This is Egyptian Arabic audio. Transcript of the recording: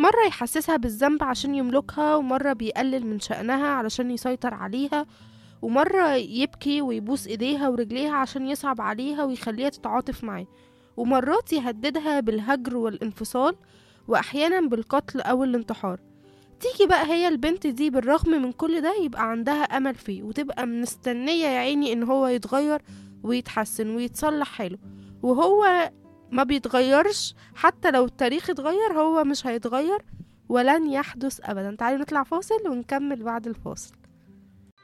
مرة يحسسها بالذنب عشان يملكها ومرة بيقلل من شأنها علشان يسيطر عليها ومرة يبكي ويبوس ايديها ورجليها عشان يصعب عليها ويخليها تتعاطف معاه ومرات يهددها بالهجر والانفصال واحيانا بالقتل او الانتحار تيجي بقى هي البنت دي بالرغم من كل ده يبقى عندها امل فيه وتبقى مستنية يا عيني ان هو يتغير ويتحسن ويتصلح حاله وهو ما بيتغيرش حتى لو التاريخ اتغير هو مش هيتغير ولن يحدث ابدا تعالوا نطلع فاصل ونكمل بعد الفاصل